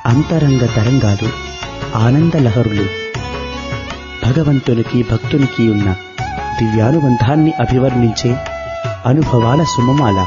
అంతరంగ తరంగాలు ఆనంద లహరులు భగవంతునికి భక్తునికి ఉన్న దివ్యానుబంధాన్ని అభివర్ణించే అనుభవాల సుమమాల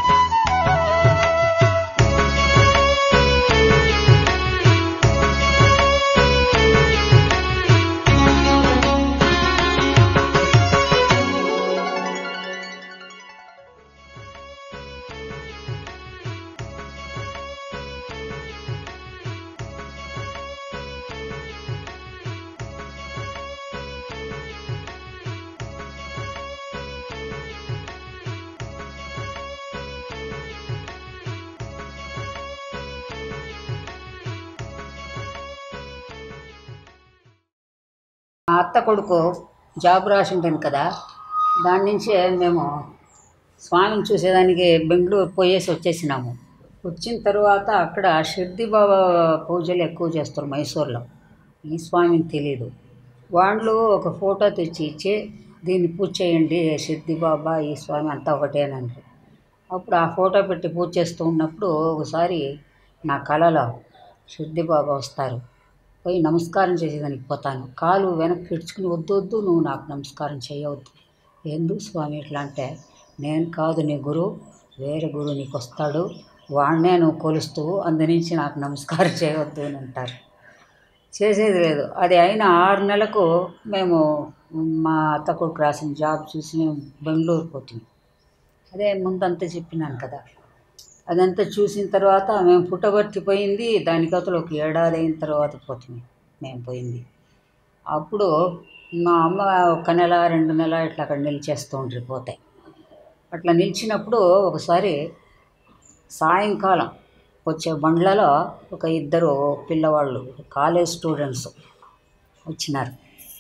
మా అత్త కొడుకు జాబ్ రాసి ఉంటుంది కదా దాని నుంచే మేము స్వామిని చూసేదానికి బెంగళూరు పోయేసి వచ్చేసినాము వచ్చిన తర్వాత అక్కడ షిర్ది బాబా పూజలు ఎక్కువ చేస్తారు మైసూర్లో ఈ స్వామిని తెలియదు వాళ్ళు ఒక ఫోటో తెచ్చి ఇచ్చి దీన్ని పూజ చేయండి షిర్ది బాబా ఈ స్వామి అంతా ఒకటేనండి అప్పుడు ఆ ఫోటో పెట్టి పూజ చేస్తూ ఉన్నప్పుడు ఒకసారి నా కళలో షిర్ది బాబా వస్తారు పోయి నమస్కారం చేసేదానికి పోతాను కాలు వెనక్కి ఇడ్చుకుని వద్దు వద్దు నువ్వు నాకు నమస్కారం చేయవద్దు ఎందుకు స్వామి ఇట్లా అంటే నేను కాదు నీ గురువు వేరే గురువు నీకు వస్తాడు వాడినే నువ్వు కొలుస్తూ అందునుంచి నాకు నమస్కారం చేయవద్దు అని అంటారు చేసేది లేదు అది అయిన ఆరు నెలలకు మేము మా అత్త కొడుకు రాసిన జాబ్ చూసి మేము బెంగళూరు పోతుంది అదే ముందంతా చెప్పినాను కదా అదంతా చూసిన తర్వాత మేము పుట్టబర్తి పోయింది దానికి అవతల ఒక ఏడాది అయిన తర్వాత పోతుంది మేము పోయింది అప్పుడు మా అమ్మ ఒక నెల రెండు నెల ఇట్లా అక్కడ నిలిచేస్తూ ఉంటారు పోతే అట్లా నిలిచినప్పుడు ఒకసారి సాయంకాలం వచ్చే బండ్లలో ఒక ఇద్దరు పిల్లవాళ్ళు కాలేజ్ స్టూడెంట్స్ వచ్చినారు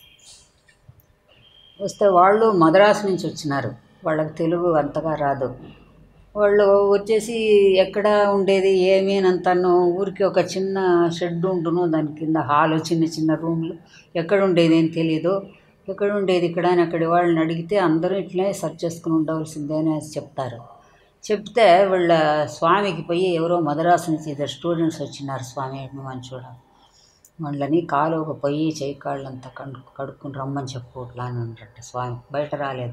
వస్తే వాళ్ళు మద్రాసు నుంచి వచ్చినారు వాళ్ళకి తెలుగు అంతగా రాదు వాళ్ళు వచ్చేసి ఎక్కడ ఉండేది ఏమి అని అంతాను ఊరికి ఒక చిన్న షెడ్ ఉంటును దాని కింద హాల్ చిన్న చిన్న రూమ్లు ఎక్కడ ఉండేది ఏం తెలియదు ఎక్కడ ఉండేది ఇక్కడ అని అక్కడి వాళ్ళని అడిగితే అందరూ ఇట్లే సెర్చ్ చేసుకుని ఉండవలసిందే అని చెప్తారు చెప్తే వీళ్ళ స్వామికి పోయి ఎవరో మద్రాసు నుంచి ఇద్దరు స్టూడెంట్స్ వచ్చినారు స్వామి నువ్వు చూడ వాళ్ళని కాలువకు పోయి చేయి కాళ్ళంతా కడు కడుక్కుని రమ్మని చెప్పు ఇట్లా అని అన్నట్టు స్వామి బయట రాలేదు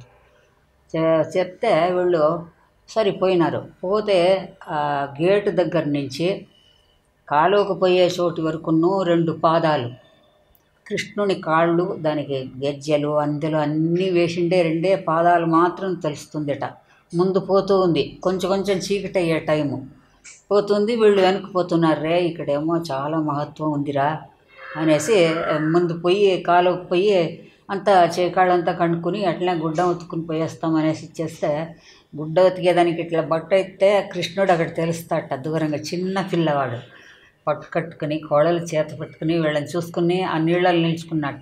చె- చెప్తే వీళ్ళు సరిపోయినారు పోతే ఆ గేటు దగ్గర నుంచి కాలువకు పోయే చోటు వరకును రెండు పాదాలు కృష్ణుని కాళ్ళు దానికి గెజ్జెలు అందెలు అన్నీ వేసిండే రెండే పాదాలు మాత్రం తెలుస్తుందిట ముందు పోతూ ఉంది కొంచెం కొంచెం చీకటి అయ్యే టైము పోతుంది వీళ్ళు వెనక్కి పోతున్నారు రే ఇక్కడేమో చాలా మహత్వం ఉందిరా అనేసి ముందు పోయి కాలువకు పోయి అంతా చేకాళ్ళంతా కనుక్కుని అట్లనే గుడ్డ ఉతుకుని పోయేస్తాం అనేసి ఇచ్చేస్తే గుడ్డ ఉతికేదానికి ఇట్లా బట్ట అయితే కృష్ణుడు అక్కడ తెలుస్తాట దూరంగా చిన్న పిల్లవాడు పట్టు కట్టుకుని కోడలు చేత పట్టుకుని వీళ్ళని చూసుకుని ఆ నీళ్ళలో నిల్చుకున్నట్ట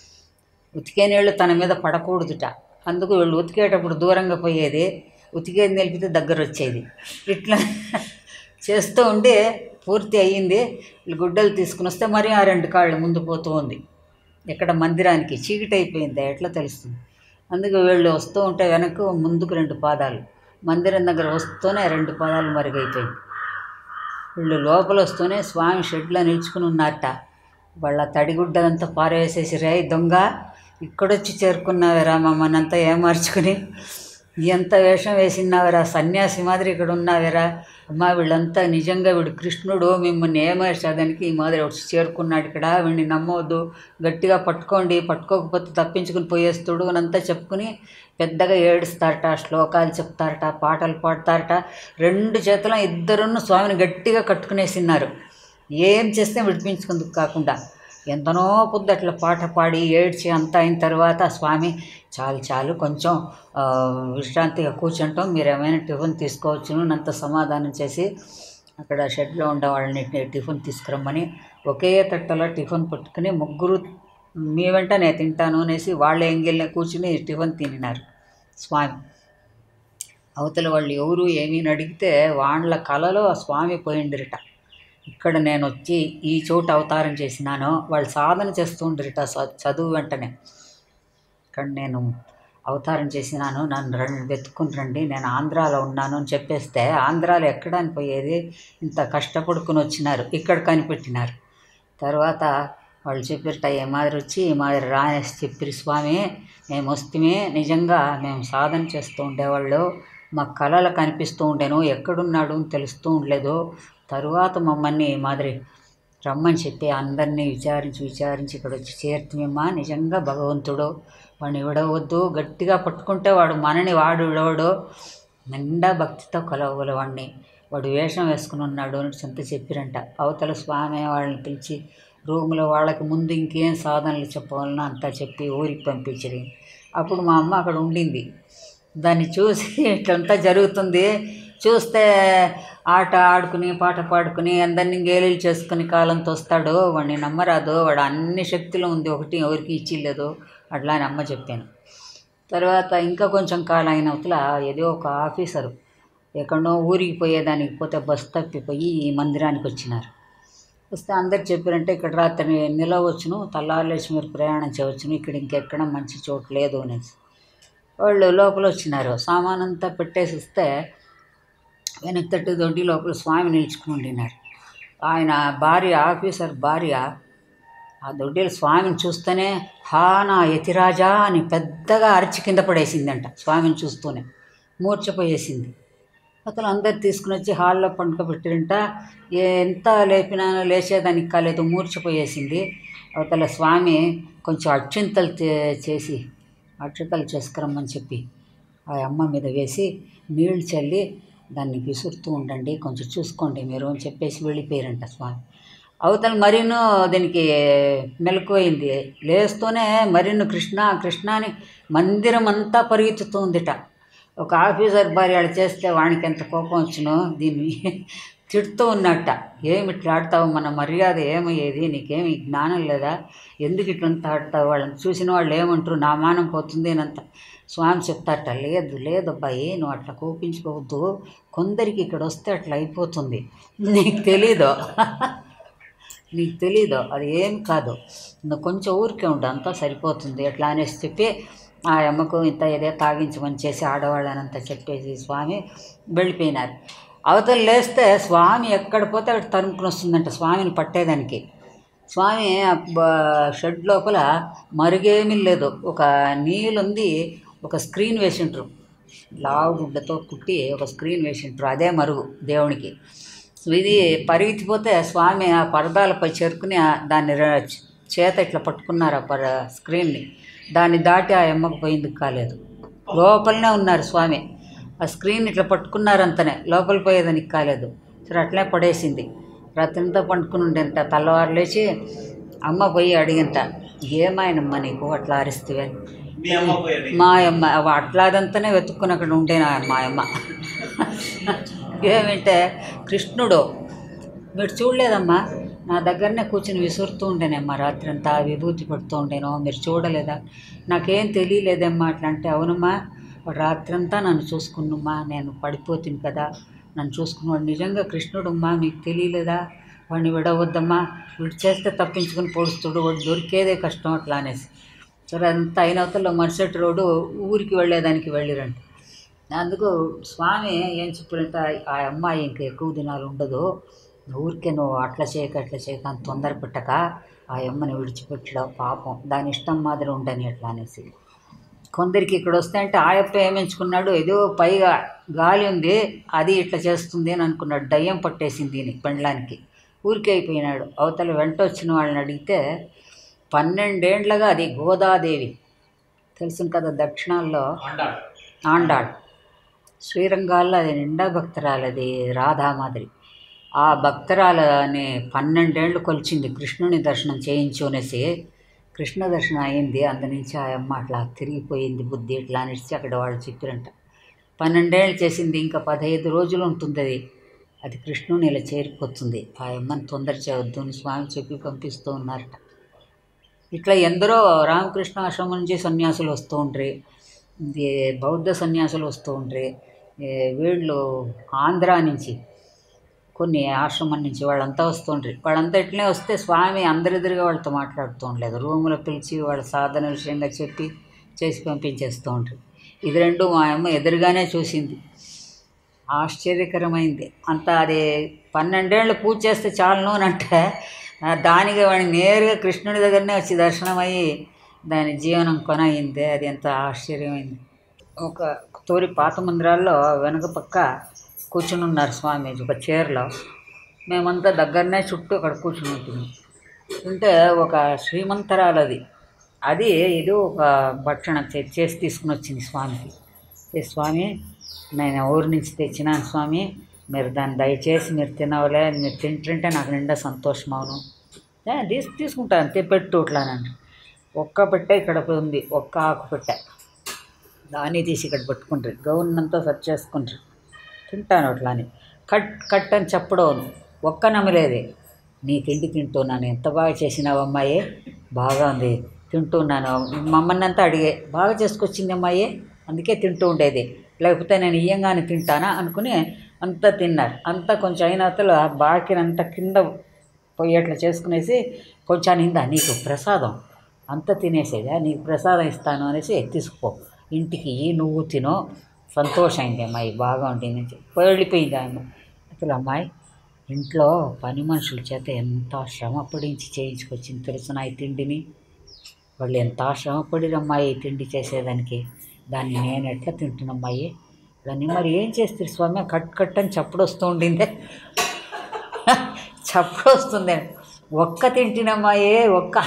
ఉతికే నీళ్ళు తన మీద పడకూడదుట అందుకు వీళ్ళు ఉతికేటప్పుడు దూరంగా పోయేది ఉతికేది నిలిపితే దగ్గర వచ్చేది ఇట్లా చేస్తూ ఉండి పూర్తి అయ్యింది వీళ్ళు గుడ్డలు తీసుకుని వస్తే మరి ఆ రెండు కాళ్ళు ముందు పోతూ ఉంది ఎక్కడ మందిరానికి చీకటి అయిపోయింది ఎట్లా తెలుస్తుంది అందుకు వీళ్ళు వస్తూ ఉంటే వెనక్కు ముందుకు రెండు పాదాలు మందిరం దగ్గర వస్తూనే రెండు పాదాలు మరుగైపోయింది వీళ్ళు లోపల వస్తూనే స్వామి షెడ్లో నిల్చుకుని ఉన్నారట వాళ్ళ తడిగుడ్డలంతా పారవేసేసి రే దొంగ ఇక్కడొచ్చి చేరుకున్నావేరా మమ్మల్ని అంతా ఏమార్చుకుని ఎంత వేషం వేసినావేరా సన్యాసి మాదిరి ఇక్కడ ఉన్నావేరా అమ్మా వీళ్ళంతా నిజంగా వీడు కృష్ణుడు మిమ్మల్ని ఏమర్చడానికి ఈ మాదిరి వచ్చి చేరుకున్నాడు ఇక్కడ వీడిని నమ్మవద్దు గట్టిగా పట్టుకోండి పట్టుకోకపోతే తప్పించుకుని పోయేస్తుడు అని అంతా చెప్పుకుని పెద్దగా ఏడుస్తారట శ్లోకాలు చెప్తారట పాటలు పాడతారట రెండు చేతుల ఇద్దరును స్వామిని గట్టిగా కట్టుకునేసిన్నారు ఏం చేస్తే విడిపించుకుందుకు కాకుండా ఎంతనో పొద్దు అట్లా పాట పాడి ఏడ్చి అంతా అయిన తర్వాత స్వామి చాలు చాలు కొంచెం ఆ, విశ్రాంతిగా కూర్చుంటాం మీరు ఏమైనా టిఫిన్ తీసుకోవచ్చును అంత సమాధానం చేసి అక్కడ షెడ్లో ఉండే వాళ్ళని టి- టిఫిన్ తీసుకురమ్మని ఒకే తట్టలో టిఫిన్ పట్టుకుని ముగ్గురు మీ వెంట నేను తింటాను అనేసి వాళ్ళ ఎంగిల్ని కూర్చుని టిఫిన్ తినినారు స్వామి అవతల వాళ్ళు ఎవరు ఏమీ అని అడిగితే వాళ్ళ కలలో ఆ స్వామి పోయిండిరట ఇక్కడ నేను వచ్చి ఈ చోట అవతారం చేసినాను వాళ్ళు సాధన చేస్తుండ్రిట చ- చదువు వెంటనే ఇక్కడ నేను అవతారం చేసినాను నన్ను రండి వెతుక్కుని రండి నేను ఆంధ్రాలో ఉన్నాను అని చెప్పేస్తే ఆంధ్రాలో ఎక్కడానికి పోయేది ఇంత కష్టపడుకుని వచ్చినారు ఇక్కడ కనిపెట్టినారు తర్వాత వాళ్ళు చెప్పిరట ఏ మాదిరి వచ్చి ఈ మాదిరి రానేసి చెప్పిరి స్వామి మేము వస్తే నిజంగా మేము సాధన చేస్తూ ఉండేవాళ్ళు మా కళలు కనిపిస్తూ ఉండేను ఎక్కడున్నాడు అని తెలుస్తూ ఉండలేదు తరువాత మమ్మల్ని ఈ మాదిరి రమ్మని చెప్పి అందరినీ విచారించి విచారించి ఇక్కడ వచ్చి చేరుతామేమ్మా నిజంగా భగవంతుడు వాడిని విడవద్దు గట్టిగా పట్టుకుంటే వాడు మనని వాడు విడవడు నిండా భక్తితో కలవగల వాడిని వాడు వేషం వేసుకుని ఉన్నాడు అని సొంత చెప్పిరంట అవతల స్వామి వాళ్ళని పిలిచి రూమ్లో వాళ్ళకి ముందు ఇంకేం సాధనలు చెప్పవాలన్నా అంతా చెప్పి ఊరికి పంపించిరి అప్పుడు మా అమ్మ అక్కడ ఉండింది దాన్ని చూసి ఇట్లంతా జరుగుతుంది చూస్తే ఆట ఆడుకుని పాట పాడుకుని అందరినీ గేలీలు చేసుకుని కాలంతో వస్తాడు వాడిని నమ్మరాదు వాడు అన్ని శక్తులు ఉంది ఒకటి ఎవరికి ఇచ్చిలేదు అట్లా అని అమ్మ చెప్పాను తర్వాత ఇంకా కొంచెం కాలం అయిన అవతల ఏదో ఒక ఆఫీసరు ఎక్కడో ఊరికి పోయేదానికి పోతే బస్ తప్పిపోయి ఈ మందిరానికి వచ్చినారు వస్తే అందరు చెప్పారంటే ఇక్కడ రాత్రి నిలవచ్చును తల్లాలేసి మీరు ప్రయాణం చేయవచ్చును ఇక్కడ ఇంకెక్కడ మంచి చోటు లేదు అనేసి వాళ్ళు లోపల వచ్చినారు సామాన్ అంతా పెట్టేసి వస్తే వెనక్కి తట్టు దొడ్డి లోపల స్వామి నిలుచుకుని ఉండినారు ఆయన భార్య ఆఫీసర్ భార్య ఆ దొడ్డిలో స్వామిని చూస్తేనే హా నా యతిరాజా అని పెద్దగా అరిచి కింద పడేసిందంట స్వామిని చూస్తూనే మూర్చపోయేసింది అతను అందరు తీసుకుని వచ్చి హాల్లో పండుకోబెట్టిరంట ఎంత లేపినా లేచేదానికి కాలేదు మూర్చపోయేసింది అవతల స్వామి కొంచెం అక్షింతలు చే- చేసి అక్షతలు చేసుకురమ్మని చెప్పి ఆ అమ్మ మీద వేసి నీళ్లు చల్లి దాన్ని విసురుతూ ఉండండి కొంచెం చూసుకోండి మీరు అని చెప్పేసి వెళ్ళిపోయారంట స్వామి అవతల మరీను దీనికి మెలకువైంది లేస్తూనే మరీను కృష్ణ కృష్ణ అని మందిరం అంతా పరిగెత్తుతూ ఉందిట ఒక ఆఫీసర్ భార్య అలా చేస్తే వానికి ఎంత కోపం వచ్చునో దీన్ని తిడుతూ ఉన్నట్ట ఏమి ఇట్లా ఆడతావు మన మర్యాద ఏమయ్యేది నీకేమి జ్ఞానం లేదా ఎందుకు ఇట్లంతా ఆడతావు వాళ్ళని చూసిన వాళ్ళు ఏమంటారు నా మానం పోతుంది అనంత స్వామి చెప్తారట లేదు లేదు అబ్బాయి నువ్వు అట్లా కోపించుకోవద్దు కొందరికి ఇక్కడ వస్తే అట్లా అయిపోతుంది నీకు తెలీదు నీకు తెలీదు అది ఏం కాదు నువ్వు కొంచెం ఊరికే ఉండు అంతా సరిపోతుంది ఎట్లా అనేసి చెప్పి ఆ అమ్మకు ఇంత ఏదో తాగించమని చేసి ఆడవాళ్ళనంతా చెప్పేసి స్వామి వెళ్ళిపోయినారు అవతల లేస్తే స్వామి ఎక్కడ పోతే అక్కడ తరుముకుని వస్తుందంట స్వామిని పట్టేదానికి స్వామి ఆ బ- షెడ్ లోపల మరుగేమీ లేదు ఒక నీళ్ళుంది ఒక స్క్రీన్ వేసింటారు లావు గుడ్డతో కుట్టి ఒక స్క్రీన్ వేసింటారు అదే మరుగు దేవునికి ఇది పరిగెత్తిపోతే స్వామి ఆ పరదాలపై చేరుకుని ఆ దాన్ని ర- చేత ఇట్లా పట్టుకున్నారు ఆ పర స్క్రీన్ని దాన్ని దాటి ఆ అమ్మకు పోయిందుకు కాలేదు లోపలనే ఉన్నారు స్వామి ఆ స్క్రీన్ ఇట్లా పట్టుకున్నారు అంతనే లోపల పోయేదానికి కాలేదు సరే అట్లే పడేసింది రాత్రంతా పండుకుని ఉండేంట తెల్లవారు లేచి అమ్మ పోయి అడిగింట ఏమాయనమ్మ నీకు అట్లా అరిస్తే మీ అమ్మ పోయేది మా అమ్మ అవ అట్లాదంతానే వెతుక్కుని అక్కడ ఉండేనా మా అమ్మ ఏమంటే కృష్ణుడు మీరు చూడలేదమ్మా నా దగ్గరనే కూర్చుని విసురుతూ ఉండేనమ్మా రాత్రి అంతా విభూతి పడుతూ ఉండేను మీరు చూడలేదా నాకేం తెలియలేదమ్మా అట్లా అంటే అవునమ్మా వాడు రాత్రంతా నన్ను చూసుకున్నమ్మా నేను పడిపోతుంది కదా నన్ను చూసుకున్నవాడు నిజంగా కృష్ణుడమ్మా మీకు తెలియలేదా వాడిని విడవద్దమ్మా వీడు చేస్తే తప్పించుకుని పొడుస్తుడు వాడు దొరికేదే కష్టం అట్లా అనేసి సరే అంత అయినవతలో మరుసటి రోడ్డు ఊరికి వెళ్ళేదానికి వెళ్ళిరంట అందుకు స్వామి ఏం చెప్పారంటే ఆ అమ్మాయి ఇంకా ఎక్కువ దినాలు ఉండదు ఊరికే నువ్వు అట్లా చేయక అట్లా చేయక అని తొందర పెట్టక ఆ అమ్మని విడిచిపెట్టడం పాపం దాని ఇష్టం మాదిరి ఉండని అట్లా అనేసి కొందరికి ఇక్కడ వస్తే అంటే ఆయప్ప ఏమెంచుకున్నాడు ఏదో పైగా గాలి ఉంది అది ఇట్లా చేస్తుంది అని అనుకున్నాడు దయ్యం పట్టేసింది దీని పెండ్లానికి ఊరికే అయిపోయినాడు అవతల వెంట వచ్చిన వాళ్ళని అడిగితే పన్నెండేండ్లగా అది గోదాదేవి తెలుసు కదా దక్షిణాల్లో అంటాడు ఆండాళ్ శ్రీరంగాల్లో అది నిండా భక్తురాలు అది రాధా మాదిరి ఆ భక్తురాలని పన్నెండేళ్ళు కొలిచింది కృష్ణుని దర్శనం చేయించు అనేసి కృష్ణ దర్శనం అయింది అందు నుంచి ఆ అమ్మ అట్లా తిరిగిపోయింది బుద్ధి ఇట్లా అనేసి అక్కడ వాళ్ళు చెప్పారంట పన్నెండేళ్ళు చేసింది ఇంకా పదహైదు రోజులు ఉంటుంది అది అది కృష్ణుని ఇలా చేరిపోతుంది ఆ అమ్మని తొందర చేయవద్దు అని స్వామి చెప్పి పంపిస్తూ ఉన్నారట ఇట్లా ఎందరో రామకృష్ణ ఆశ్రమం నుంచి సన్యాసులు వస్తూ ఉండ్రి ఇది బౌద్ధ సన్యాసులు వస్తూ ఉండ్రి ఏ వీళ్ళు ఆంధ్రా నుంచి కొన్ని ఆశ్రమం నుంచి వాళ్ళంతా వస్తుండ్రి వాళ్ళంతా ఇట్లనే వస్తే స్వామి అందరెదురుగా వాళ్ళతో మాట్లాడుతూ ఉండలేదు రూములో పిలిచి వాళ్ళ సాధన విషయంగా చెప్పి చేసి పంపించేస్తూ ఉంటారు ఇది రెండు మా అమ్మ ఎదురుగానే చూసింది ఆశ్చర్యకరమైంది అంత అది పన్నెండేళ్ళు పూజ చేస్తే చాలును అని అంటే ఆ దానికి వాడిని నేరుగా కృష్ణుడి దగ్గరనే వచ్చి దర్శనం అయ్యి దాని జీవనం కొనయింది అది ఎంత ఆశ్చర్యమైంది ఒక తోరి పాత మందిరాల్లో వెనక పక్క కూర్చుని ఉన్నారు స్వామీజీ ఒక చైర్లో మేమంతా దగ్గరనే చుట్టూ అక్కడ కూర్చుని ఉంటుంది ఉంటే ఒక శ్రీమంతరాలు అది అది ఇది ఒక భక్షణ చే- చేసి తీసుకుని వచ్చింది స్వామికి ఏ స్వామి నేను ఊరి నుంచి తెచ్చినాను స్వామి మీరు దాన్ని దయచేసి మీరు తినవలే మీరు తింటుంటే నాకు నిండా సంతోషం అవును ఏ, తీసు తీసుకుంటాను అంతే పెట్టు ఇట్లానండి ఒక్క పెట్టె ఇక్కడ ఉంది ఒక్క ఆకు పెట్టె దాన్ని తీసి ఇక్కడ పెట్టుకుంటారు గౌన్నంతా సెట్ చేసుకుంటారు తింటాను అట్లా అని కట్ కట్ అని చెప్పడం ఒక్క నమ్మలేదే నీ తిండి తింటున్నాను ఎంత బాగా చేసినావు అమ్మాయి బాగా ఉంది తింటున్నాను మమ్మల్ని అంతా అడిగే బాగా చేసుకొచ్చింది అమ్మాయి అందుకే తింటూ ఉండేది లేకపోతే నేను ఇయ్యంగానే తింటానా అనుకుని అంతా తిన్నారు అంతా కొంచెం అయిన అతలు బాకినంతా కింద పోయేట్లా చేసుకునేసి కొంచెం నిందా నీకు ప్రసాదం అంత తినేసేదా నీకు ప్రసాదం ఇస్తాను అనేసి తీసుకుపో ఇంటికి ఇయ్యి, నువ్వు తిను సంతోషమైంది అమ్మాయి బాగా ఉంటుంది అని చెప్పి వెళ్ళిపోయింది ఆమె అసలు అమ్మాయి ఇంట్లో పని మనుషుల చేత ఎంత శ్రమ పడించి చేయించుకొచ్చింది తెలుసు ఈ తిండిని వాళ్ళు ఎంత శ్రమపడిరు అమ్మాయి ఈ తిండి చేసేదానికి దాన్ని నేను ఎట్లా తింటున్నా అమ్మాయి దాన్ని మరి ఏం చేస్తారు స్వామి కట్ కట్ అని చప్పుడు వస్తూ ఉండిందే చప్పుడు వస్తుంది ఒక్క తింటినమ్మాయే ఒక్క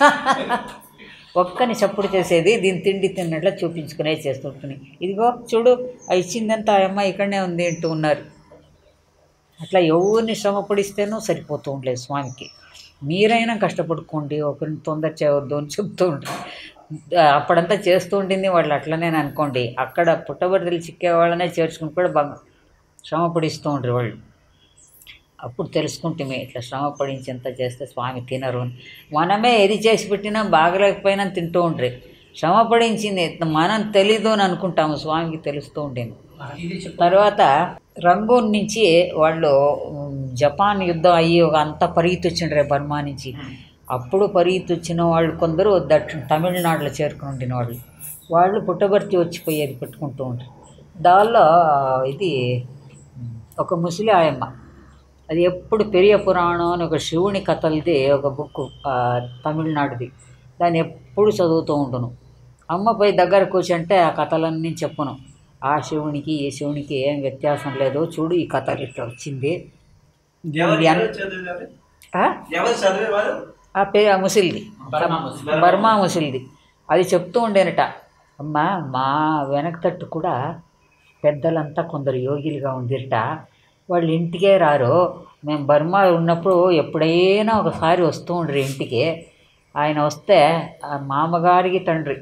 ఒక్కని చప్పుడు చేసేది దీని తిండి తిన్నట్లు చూపించుకునే చేస్తుంటుంది ఇదిగో చూడు ఆ ఇచ్చిందంతా ఆ అమ్మాయి ఇక్కడనే ఉంది అంటూ ఉన్నారు అట్లా ఎవరిని శ్రమ పడిస్తేనో సరిపోతూ ఉండలేదు స్వామికి మీరైనా కష్టపడుకోండి ఒకరిని తొందర చేయవద్దు అని చెప్తూ ఉంటారు అప్పుడంతా చేస్తూ ఉండింది వాళ్ళు అట్లనే అనుకోండి అక్కడ పుట్టబడిదలు చిక్కే వాళ్ళనే చేర్చుకుని కూడా బాగా శ్రమ పడిస్తూ ఉంటారు వాళ్ళు అప్పుడు తెలుసుకుంటే ఇట్లా శ్రమ పడించేంత చేస్తే స్వామి తినరు అని మనమే ఏది చేసి పెట్టినా బాగలేకపోయినా తింటూ ఉంటారు శ్రమ పడించింది మనం తెలీదు అని అనుకుంటాము స్వామికి తెలుస్తూ ఉండేది తర్వాత రంగూన్ నుంచి వాళ్ళు ఉమ్, జపాన్ యుద్ధం అయ్యి ఒక అంత పరిగెత్తి వచ్చిండ్రే బర్మా నుంచి అప్పుడు పరిగెత్తి వచ్చిన వాళ్ళు కొందరు దక్షిణ తమిళనాడులో చేరుకుని ఉండిన వాళ్ళు వాళ్ళు పుట్టబర్తి వచ్చిపోయేది పెట్టుకుంటూ ఉంటారు దానిలో ఇది ఉమ్, ఒక ముసలి ఆయమ్మ అది ఎప్పుడు పెరియ పురాణం అని ఒక శివుని కథలది ఒక బుక్ తమిళనాడుది దాన్ని ఎప్పుడు చదువుతూ ఉండును అమ్మ పోయి దగ్గర కూర్చుంటే ఆ కథలన్నీ చెప్పును ఆ శివునికి ఈ శివునికి ఏం వ్యత్యాసం లేదు చూడు ఈ కథ ఇట్లా వచ్చింది ఎవరు ఇది అన్- ఎవరు చదివారు ఆ? ఎవరు చదివేవారు ఆ పేరు ఆ ముసిల్ది బర్మా ముసిలి. బర్మా ముసిల్ది అది చెప్తూ ఉండేనట అమ్మా మా వెనక తట్టు కూడా పెద్దలంతా కొందరు యోగిలుగా ఉందిరట వాళ్ళు ఇంటికే రారు మేము బర్మా ఉన్నప్పుడు ఎప్పుడైనా ఒకసారి వస్తూ ఉండరు ఇంటికి ఆయన వస్తే ఆ మామగారికి తండ్రి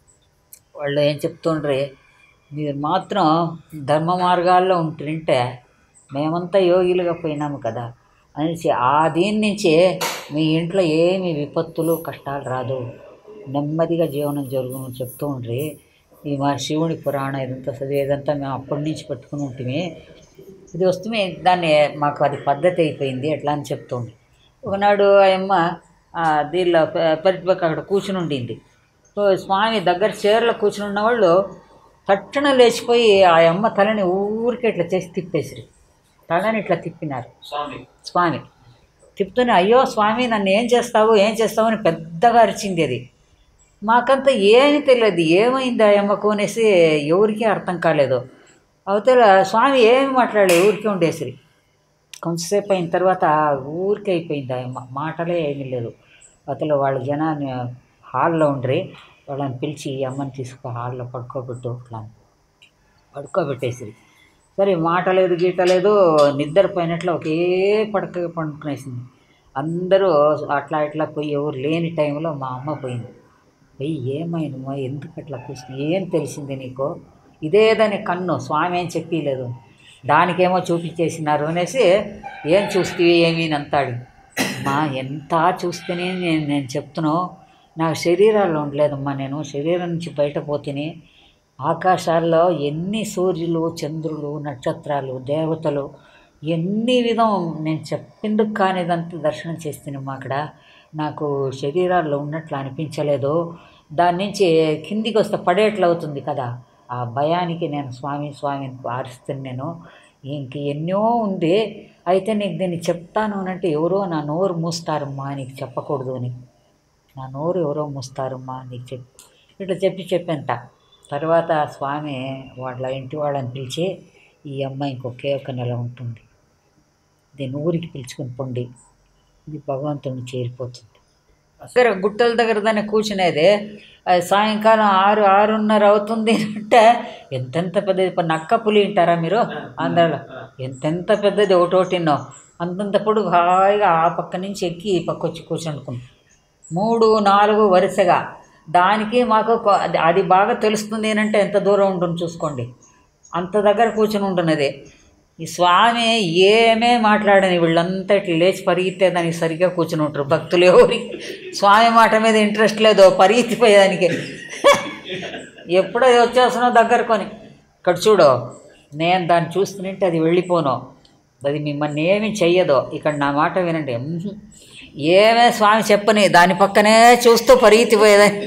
వాళ్ళు ఏం చెప్తుండ్రి మీరు మాత్రం ధర్మ మార్గాల్లో ఉంటుంటే మేమంతా యోగిలుగా పోయినాము కదా అనేసి ఆ దీని నుంచి మీ ఇంట్లో ఏమి విపత్తులు కష్టాలు రాదు నెమ్మదిగా జీవనం జరుగును చెప్తూ ఉండ్రి ఈ మా శివుని పురాణం ఇదంతా చదివేదంతా మేము అప్పటి నుంచి పెట్టుకుని ఉంటుంది ఇది వస్తే దాన్ని మాకు అది పద్ధతి అయిపోయింది ఎట్లా అని చెప్తుండ్రి ఒకనాడు ఆయమ్మ ఆ, దీనిలో ప- పరిపక్క అక్కడ కూర్చుని ఉండింది సో స్వామి దగ్గర చీరలో కూర్చుని ఉన్న వాళ్ళు తట్టున లేచిపోయి ఆ అమ్మ తలని ఊరికే ఇట్లా చేసి తిప్పేసిరి తలని ఇట్లా తిప్పినారు స్వామి స్వామి తిప్పుతూనే అయ్యో స్వామి నన్ను ఏం చేస్తావు ఏం చేస్తావు అని పెద్దగా అరిచింది అది మాకంతా ఏమీ తెలియదు ఏమైంది ఆ అమ్మకు అనేసి ఎవరికీ అర్థం కాలేదు అవతల స్వామి ఏమి మాట్లాడలేదు ఊరికే ఉండేసిరి కొంతసేపు అయిన తర్వాత ఊరికే అయిపోయింది ఆ అమ్మ మాటలే ఏమీ లేదు అవతల వాళ్ళ జనాన్ని హాల్లో ఉండ్రి వాళ్ళని పిలిచి ఈ అమ్మని తీసుకు హాల్లో పడుకోబెట్టు అట్లా అని. పడుకోబెట్టేసిరి సరే మాట లేదు గీట లేదు నిద్రపోయినట్లు ఒకే పడక పండుకునేసింది అందరూ అట్లా ఇట్లా పోయి ఎవరు లేని టైంలో మా అమ్మ పోయింది పోయి ఏమైందమ్మా ఎందుకు అట్లా కూర్చుని ఏం తెలిసింది నీకు ఇదేదని కన్ను స్వామి ఏం చెప్పలేదు దానికేమో చూపించేసినారు అనేసి ఏం చూస్తే ఏమీ అని అంతాడు మా ఎంత చూస్తేనే నేను నేను చెప్తున్నాను నాకు శరీరాల్లో ఉండలేదమ్మా నేను శరీరం నుంచి బయట పోతేనే ఆకాశాల్లో ఎన్ని సూర్యులు చంద్రులు నక్షత్రాలు దేవతలు ఎన్ని విధం నేను చెప్పిందుకు కానిదంతా దర్శనం చేస్తున్నాము అక్కడ నాకు శరీరాల్లో ఉన్నట్లు అనిపించలేదు దాని నుంచి కిందికి వస్తే పడేట్లు అవుతుంది కదా ఆ భయానికి నేను స్వామి స్వామిని ఆరిస్తాను నేను ఇంక ఎన్నో ఉంది అయితే నీకు దీన్ని చెప్తాను అని అంటే ఎవరో నా నోరు మూస్తారమ్మా నీకు చెప్పకూడదు అని నా నోరు ఎవరో మూస్తారమ్మా నీకు చెప్ ఇట్లా చెప్పి చెప్పంట తర్వాత స్వామి వాళ్ళ ఇంటి వాళ్ళని పిలిచి ఈ అమ్మాయి ఇంకొకే ఒక నెల ఉంటుంది దీన్ని ఊరికి పిలుచుకుని పొండి ఇది భగవంతుని చేరిపోతుంది దగ్గర గుట్టల దగ్గర దాన్ని కూర్చునేది అది సాయంకాలం ఆరు ఆరున్నర అవుతుంది అంటే ఎంతెంత పెద్దది ఇప్పుడు నక్క పులి వింటారా మీరు ఆంధ్రాలో ఎంతెంత పెద్దది ఒకటోటిన్నో అంతంత పొడుగు హాయిగా ఆ పక్క నుంచి ఎక్కి ఈ పక్క వచ్చి కూర్చుంటుకున్నాం మూడు నాలుగు వరుసగా దానికి మాకు కొ- అది- అది బాగా తెలుస్తుంది ఏంటంటే ఎంత దూరం ఉంటుంది చూసుకోండి అంత దగ్గర కూర్చుని ఉంటున్నది ఈ స్వామి ఏమే మాట్లాడని వీళ్ళంతా ఇట్లా లేచి పరిగెత్తే దానికి సరిగ్గా కూర్చుని ఉంటారు భక్తులు ఎవరికి స్వామి మాట మీద ఇంట్రెస్ట్ లేదో పరిగెత్తిపోయేదానికి ఎప్పుడో వచ్చేస్తున్నావు దగ్గర కొని ఇక్కడ చూడు నేను దాన్ని చూస్తుంటే అది వెళ్ళిపోను అది మిమ్మల్ని ఏమీ చెయ్యదు ఇక్కడ నా మాట వినండి ఉహు. ఏమే స్వామి చెప్పని దాని పక్కనే చూస్తూ పరిగెత్తిపోయేదని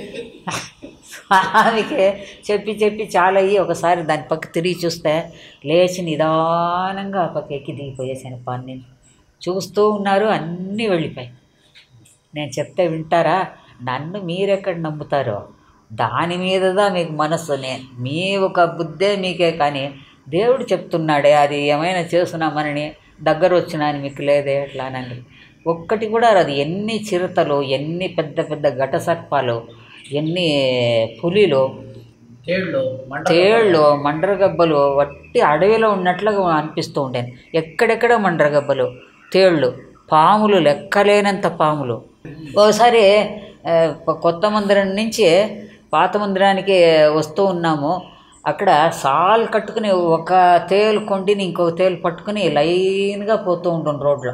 స్వామికి చెప్పి చెప్పి చాలా అయ్యి ఒకసారి దాని పక్క తిరిగి చూస్తే లేచి నిదానంగా ఆ పక్క ఎక్కి దిగిపోయేసాను పని చూస్తూ ఉన్నారు అన్నీ వెళ్ళిపోయాయి నేను చెప్తే వింటారా నన్ను మీరెక్కడ నమ్ముతారో దాని మీదదా మీకు మనస్సు నేను మీ ఒక బుద్ధే మీకే కానీ దేవుడు చెప్తున్నాడే అది ఏమైనా చేస్తున్నామని దగ్గర వచ్చినా అని మీకు లేదే ఎట్లా అని ఒక్కటి కూడా రాదు ఎన్ని చిరుతలు ఎన్ని పెద్ద పెద్ద ఘట సర్పాలు ఎన్ని పులిలు తేళ్ళు మంట తేళ్ళు మండ్రగబ్బలు వట్టి అడవిలో ఉన్నట్లుగా అనిపిస్తూ ఉండేది ఎక్కడెక్కడ మండ్రగబ్బలు తేళ్ళు పాములు లెక్కలేనంత పాములు ఓసారి ఆ, కొ- కొత్త మందిరం నుంచి పాత మందిరానికి వస్తూ ఉన్నాము అక్కడ సాల్ కట్టుకుని ఒక తేలు కొండిని ఇంకొక తేలు పట్టుకుని లైన్గా పోతూ ఉంటుంది రోడ్లో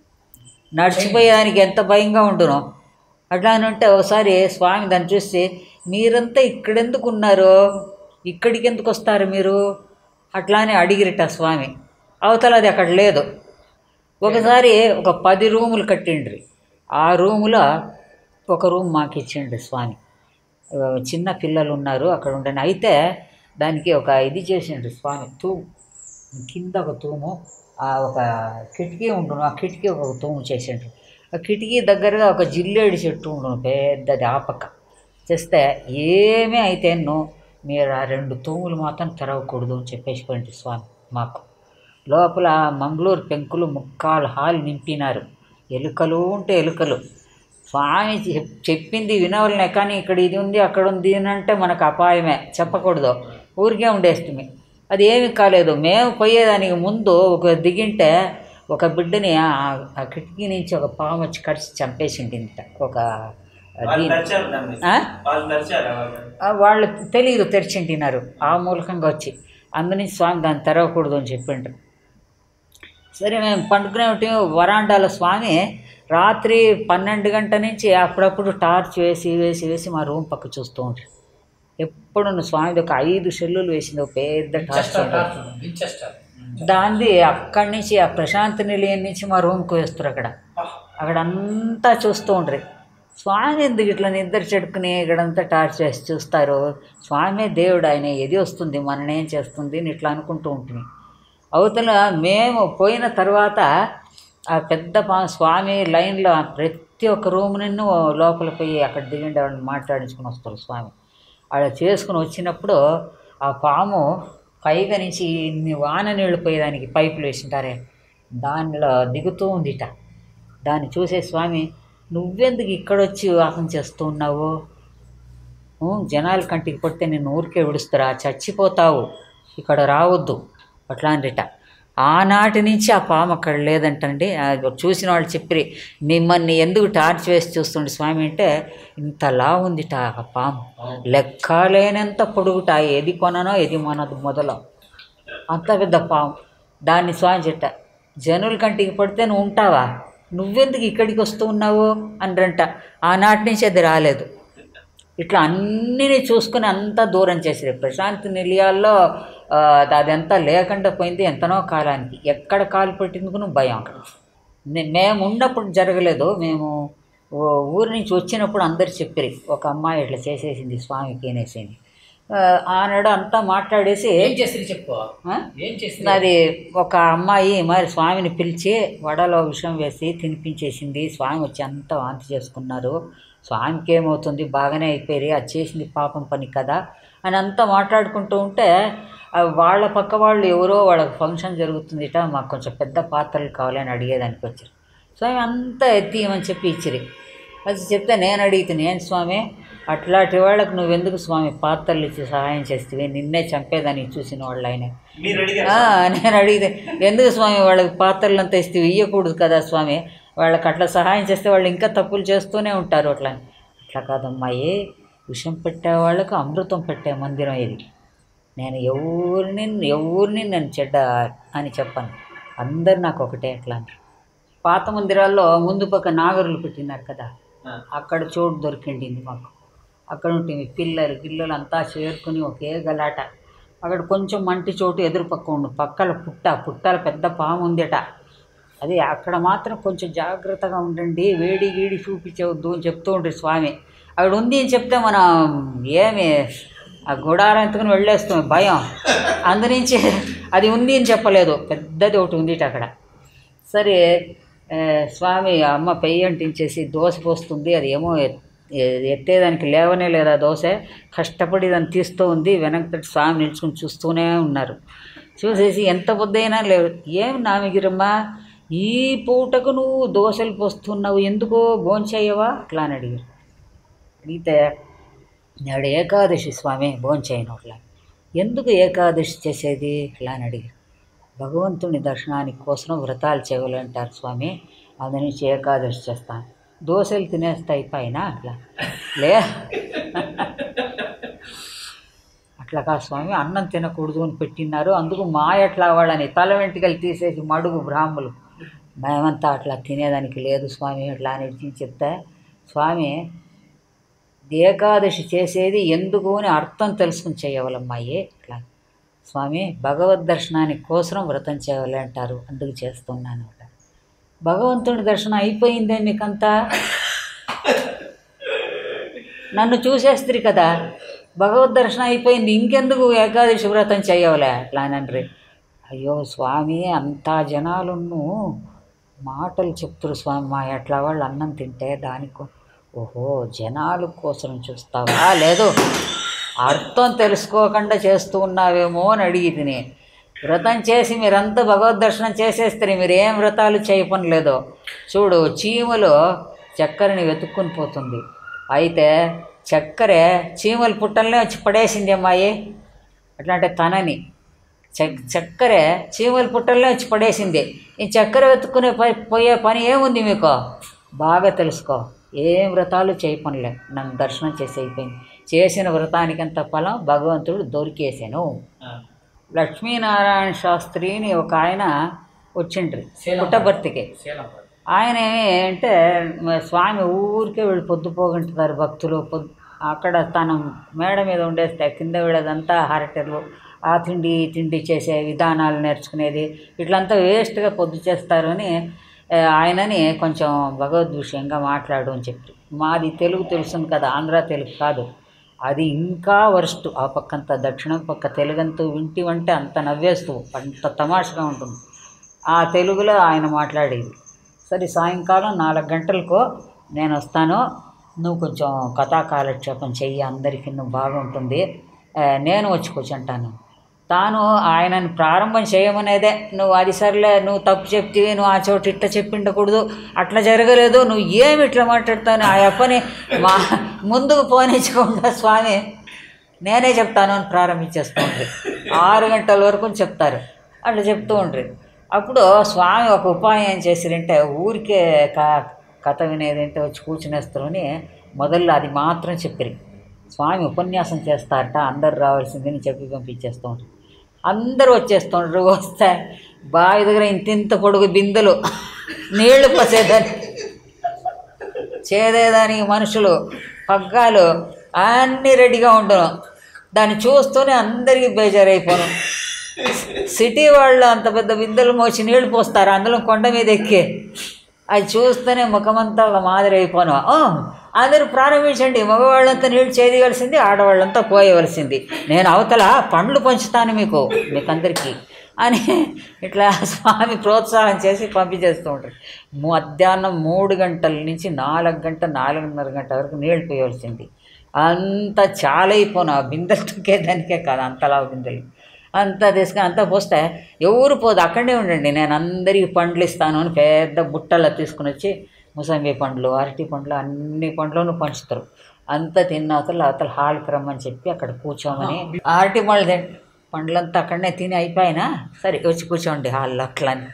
నడిచిపోయేదానికి ఎంత భయంగా ఉండును అట్లా అని ఉంటే ఒకసారి స్వామి దాన్ని చూసి మీరంతా ఇక్కడెందుకు ఉన్నారు ఇక్కడికి ఎందుకు వస్తారు మీరు అట్లా అని అడిగిరట స్వామి అవతల అది అక్కడ లేదు ఒకసారి ఒక పది రూములు కట్టిండ్రి ఆ రూములో ఒక రూమ్ మాకు ఇచ్చిండ్రి స్వామి ఆ, చిన్న పిల్లలు ఉన్నారు అక్కడ ఉండండి అయితే దానికి ఒక ఇది చేసిండ్రి స్వామి తూము కింద ఒక తూము ఆ ఒక కిటికీ ఉండును ఆ కిటికీ ఒక తూము చేసిండ్రు ఆ కిటికీ దగ్గరగా ఒక జిల్లేడు చెట్టు ఉండును పెద్దది ఆ పక్క చేస్తే ఏమీ అయితే మీరు ఆ రెండు తూములు మాత్రం తెరవకూడదు అని చెప్పేసి పోయింది స్వామి మాకు లోపల మంగళూరు పెంకులు ముక్కాలు హాల్ నింపినారు ఎలుకలు ఉంటే ఎలుకలు స్వామి చెప్- చెప్పింది వినవలనే కానీ ఇక్కడ ఇది ఉంది అక్కడ ఉంది అని అంటే మనకు అపాయమే చెప్పకూడదు ఊరికే ఉండేస్తుంది అది ఏమి కాలేదు మేము పోయేదానికి ముందు ఒక దిగింటే ఒక బిడ్డని ఆ ఆ కిటికీ నుంచి ఒక పాము వచ్చి కరిచి చంపేసిండింట ఒక వాళ్ళు దీని నడిచారు దాన్ని ఆ? వాళ్ళు నడిచారు వాళ్ళు ఆ వాళ్ళు తెలియదు తెరిచింటినారు ఆ మూలకంగా వచ్చి అందుని స్వామి దాన్ని తెరవకూడదు అని చెప్పిండ్రు సరే మేము పండుకునే వరాండాల స్వామి రాత్రి పన్నెండు గంటల నుంచి అప్పుడప్పుడు టార్చ్ వేసి వేసి వేసి మా రూమ్ పక్క చూస్తూ ఉంటాడు ఎప్పుడు స్వామిది ఒక ఐదు సెల్లులు వేసింది ఒక పెద్ద టార్చ్ వించెస్టర్ ఉండేది. టార్చ్ వించెస్టర్ దాంది అక్కడి నుంచి ఆ ప్రశాంతి నిలయం నుంచి మా రూమ్కి వేస్తారు అక్కడ అక్కడ అంతా చూస్తూ ఉంటారు స్వామి ఎందుకు ఇట్లా నిద్ర చెడుకుని ఇక్కడంతా టార్చ్ వేసి చూస్తారు స్వామి దేవుడు ఆయన ఏది వస్తుంది మనని ఏం చేస్తుంది అని ఇట్లా అనుకుంటూ ఉంటుంది అవతల మేము పోయిన తర్వాత ఆ పెద్ద పా స్వామి లైన్లో ప్రతి ఒక్క రూమ్ నిన్ను లోపల పోయి అక్కడ దిగండి వాళ్ళని మాట్లాడించుకుని వస్తారు స్వామి అలా చేసుకుని వచ్చినప్పుడు ఆ పాము పైగా నుంచి ఇన్ని వాన నీళ్ళు పోయేదానికి పైపులు వేసింటారే దానిలో దిగుతూ ఉందిట దాన్ని చూసే స్వామి నువ్వెందుకు ఇక్కడొచ్చి వాసన చేస్తూ ఉన్నావు ఊ, జనాల కంటికి పడితే నేను ఊరికే విడుస్తారా చచ్చిపోతావు ఇక్కడ రావద్దు అట్లా అందిట ఆనాటి నుంచి ఆ పాము అక్కడ లేదంటండి ఆ చూసిన వాళ్ళు చెప్పి మిమ్మల్ని ఎందుకు టార్చ్ వేసి చూస్తుండే స్వామి అంటే ఇంతలా ఉందిట ఆ పాము లెక్కలేనంత పొడుగుట ఏది కొననో ఏది మనదు మొదలు అంత పెద్ద పాము దాన్ని స్వామి చెట్ట జనుల కంటికి పడితే నువ్వు ఉంటావా నువ్వెందుకు ఇక్కడికి వస్తూ ఉన్నావు అంటారంట ఆనాటి నుంచి అది రాలేదు ఇట్లా అన్నిని చూసుకుని అంతా దూరం చేసేది ప్రశాంతి నిలయాల్లో ఆ, అదంతా లేకుండా పోయింది ఎంతనో కాలానికి ఎక్కడ కాలు పెట్టిందుకు భయం అక్కడ నే- మేము ఉన్నప్పుడు జరగలేదు మేము ఓ ఊరి నుంచి వచ్చినప్పుడు అందరు చెప్పారు ఒక అమ్మాయి ఇట్లా చేసేసింది స్వామికి అనేసింది ఆ, ఆనాడు అంతా మాట్లాడేసి ఏం చేస్తుంది చెప్పు ఆ? ఏం చేస్తుంది అది ఒక అమ్మాయి మరి స్వామిని పిలిచి వడలో విషం వేసి తినిపించేసింది స్వామి వచ్చి అంతా వాంతి చేసుకున్నారు స్వామికి ఏమవుతుంది బాగానే అయిపోయి అది చేసింది పాపం పని కదా అని అంతా మాట్లాడుకుంటూ ఉంటే ఆ వాళ్ళ పక్క వాళ్ళు ఎవరో వాళ్ళకి ఫంక్షన్ జరుగుతుందిట మాకు కొంచెం పెద్ద పాత్రలు కావాలని అడిగేదానికి వచ్చారు స్వామి అంతా ఎత్తియమని చెప్పి ఇచ్చిరి అది చెప్తే నేను అడిగితే నేను స్వామి అట్లాంటి వాళ్ళకు నువ్వెందుకు స్వామి పాత్రలు ఇచ్చి సహాయం చేస్తే నిన్నే చంపేదానికి చూసిన వాళ్ళు ఆయన మీరు అడిగారు ఆ, నేను అడిగితే ఎందుకు స్వామి వాళ్ళకి పాత్రలు అంతా ఇస్తే ఇయ్యకూడదు కదా స్వామి వాళ్ళకి అట్లా సహాయం చేస్తే వాళ్ళు ఇంకా తప్పులు చేస్తూనే ఉంటారు అట్లా అట్లా కాదమ్మాయి విషం పెట్టే వాళ్ళకు అమృతం పెట్టే మందిరం ఇది నేను ఎవరిని ఎవరిని నేను చెడ్డ అని చెప్పను అందరు నాకు ఒకటే అట్లా అంటారు పాత మందిరాల్లో ముందు పక్క నాగరులు పెట్టినారు కదా ఆ. అక్కడ చోటు దొరికిండింది మాకు అక్కడ ఉంటుంది పిల్లలు గిల్లలు అంతా చేరుకుని ఒకే గలాట అక్కడ కొంచెం మంటి చోటు ఎదురు పక్క ఉండు పక్కల పుట్ట పుట్టల పెద్ద పాము ఉందట అది అక్కడ మాత్రం కొంచెం జాగ్రత్తగా ఉండండి వేడి గీడి చూపించవద్దు అని చెప్తూ ఉంటుంది స్వామి అక్కడ ఉంది అని చెప్తే మనం ఏమి ఆ గుడారం ఎత్తుకుని వెళ్ళేస్తాం భయం అందునుంచి అది ఉంది అని చెప్పలేదు పెద్దది ఒకటి ఉంది అక్కడ సరే ఆ, స్వామి అమ్మ పెయ్యి అంటించేసి దోశ పోస్తుంది అది ఏమో ఎత్- ఎ- ఎత్తేదానికి లేవనే లేదా దోశ కష్టపడి దాన్ని తీస్తూ ఉంది వెనక్కి స్వామి నిల్చుకుని చూస్తూనే ఉన్నారు చూసేసి ఎంత బుద్ధైనా లేవు ఏం నామిగిరమ్మ ఈ పూటకు నువ్వు దోశలు పోస్తున్నావు ఎందుకో భోంచేయవా అట్లా అని అడిగారు అడిగితే నాడు ఏకాదశి స్వామి భోంచేయను అట్లా ఎందుకు ఏకాదశి చేసేది ఇట్లా అని అడిగారు భగవంతుని దర్శనానికి కోసం వ్రతాలు చేయాలంటారు స్వామి అందు నుంచి ఏకాదశి చేస్తాను దోశలు తినేస్తాయి పైన అట్లా లే అట్లా కాదు స్వామి అన్నం తినకూడదు అని పెట్టినారు అందుకు మా ఎట్లా వాళ్ళని తల వెంట్రుకలు తీసేసి మడుగు బ్రాహ్మలు మేమంతా అట్లా తినేదానికి లేదు స్వామి అట్లా అని చెప్తే స్వామి ఏకాదశి చేసేది ఎందుకు అని అర్థం తెలుసుకుని చేయవాలమ్మాయి ఇట్లా స్వామి భగవద్ దర్శనానికి కోసం వ్రతం చేయాలి అంటారు అందుకు చేస్తున్నాను అట్లా భగవంతుడి దర్శనం అయిపోయిందే మీకంతా నన్ను చూసేస్త్రి కదా భగవద్ దర్శనం అయిపోయింది ఇంకెందుకు ఏకాదశి వ్రతం చేయవలే అట్లా అనండ్రి అయ్యో స్వామి అంతా జనాలును మాటలు చెప్తురు స్వామి మా ఎట్లా వాళ్ళు అన్నం తింటే దానికి ఓహో జనాల కోసం చూస్తావా లేదు అర్థం తెలుసుకోకుండా చేస్తూ ఉన్నావేమో అని అడిగి తిని వ్రతం చేసి మీరంతా భగవద్ దర్శనం చేసేస్తే మీరు ఏం వ్రతాలు చేయపని లేదో చూడు చీమలు చక్కెరని వెతుక్కుని పోతుంది అయితే చక్కెర చీమల పుట్టలనే వచ్చి పడేసింది అమ్మాయి అట్లా అంటే తనని చక్ చక్కెర చీమల పుట్టలనే వచ్చి పడేసింది ఈ చక్కెర వెతుక్కునే ప- పోయే పని ఏముంది మీకు బాగా తెలుసుకో ఏం వ్రతాలు చేయపనిలే నన్ను దర్శనం చేసి అయిపోయింది చేసిన వ్రతానికంత ఫలం భగవంతుడు దొరికేసాను ఆ. లక్ష్మీనారాయణ శాస్త్రిని ఒక ఆయన వచ్చిండ్రి శీలం. పుట్టబర్తికి శీలం ఆయన ఏమి అంటే మ- స్వామి ఊరికే వీళ్ళు పొద్దు పోగంటున్నారు భక్తులు పొద్దు అక్కడ తను మేడ మీద ఉండేస్తే కింద వీళ్ళదంతా హారటర్లు ఆ తిండి ఈ తిండి చేసే విధానాలు నేర్చుకునేది ఇట్లంతా వేస్ట్గా పొద్దు చేస్తారు అని ఆ, ఆయనని కొంచెం భగవద్ విషయంగా మాట్లాడు అని చెప్పి మాది తెలుగు తెలుస్తుంది కదా ఆంధ్ర తెలుగు కాదు అది ఇంకా వరస్ట్ ఆ పక్కంత దక్షిణం పక్క తెలుగంతూ వింటివంటే అంత నవ్వేస్తూ అంత తమాషగా ఉంటుంది ఆ తెలుగులో ఆయన మాట్లాడేది సరే సాయంకాలం నాలుగు గంటలకు నేను వస్తాను నువ్వు కొంచెం కథా కాలక్షేపం చెయ్యి అందరికీ నువ్వు బాగుంటుంది ఆ, నేను వచ్చి కూర్చుంటాను తాను ఆయనని ప్రారంభం చేయమనేదే నువ్వు అది సర్లే నువ్వు తప్పు చెప్తివి నువ్వు ఆ చోటు ఇట్లా చెప్పిండకూడదు అట్లా జరగలేదు నువ్వు ఏమి ఇట్లా మాట్లాడతావు ఆ అప్పని మా ముందుకు పోనించకుండా స్వామి నేనే చెప్తాను అని ప్రారంభించేస్తూ ఉండ్రి ఆరు గంటల వరకు చెప్తారు అట్లా చెప్తూ ఉండ్రి అప్పుడు స్వామి ఒక ఉపాయం ఏం చేసిరంటే ఊరికే క కథ వినేదంటే వచ్చి కూర్చునేస్తారని మొదల్లో అది మాత్రం చెప్పిరి స్వామి ఉపన్యాసం చేస్తారట అందరు రావాల్సిందని చెప్పి పంపించేస్తూ ఉంటారు అందరూ వచ్చేస్తుండ్రు వస్తే బావి దగ్గర ఇంత ఇంత పొడుగు బిందెలు నీళ్లు పోసేదాన్ని చేదేదానికి మనుషులు పగ్గాలు అన్నీ రెడీగా ఉండను దాన్ని చూస్తూనే అందరికీ బేజారైపోను సిటీ వాళ్ళు అంత పెద్ద బిందెలు మోసి నీళ్లు పోస్తారు అందులో కొండ మీద ఎక్కి అది చూస్తేనే ముఖమంతా ఒక మాదిరి అయిపోను "ఓ, అందరూ ప్రారంభించండి మగవాళ్ళంతా నీళ్ళు చేయవలసింది ఆడవాళ్ళంతా పోయవలసింది నేను అవతల పండ్లు పంచుతాను మీకు మీకందరికీ అని ఇట్లా స్వామి ప్రోత్సాహం చేసి పంపించేస్తూ ఉంటారు మధ్యాహ్నం మూడు గంటల నుంచి నాలుగు గంట నాలుగున్నర గంట వరకు నీళ్ళు పోయవలసింది అంత చాలా అయిపోను ఆ బిందెలు తొక్కేదానికే కాదు అంతలా బిందెలు అంతా తీసుకొని అంతా పోస్తే ఎవరు పోదు అక్కడే ఉండండి నేను అందరికీ పండ్లు ఇస్తాను అని పెద్ద బుట్టలో తీసుకుని వచ్చి ముసంబి పండ్లు అరటి పండ్లు అన్ని పండ్లను పంచుతారు అంతా తిన్న అవతల అవతల హాల్కి రమ్మని చెప్పి అక్కడ కూర్చోమని అరటి పండ్లు తిన్ పండ్లంతా అక్కడనే తిని అయిపోయినా సరే వచ్చి కూర్చోండి హాల్లో అట్లా అని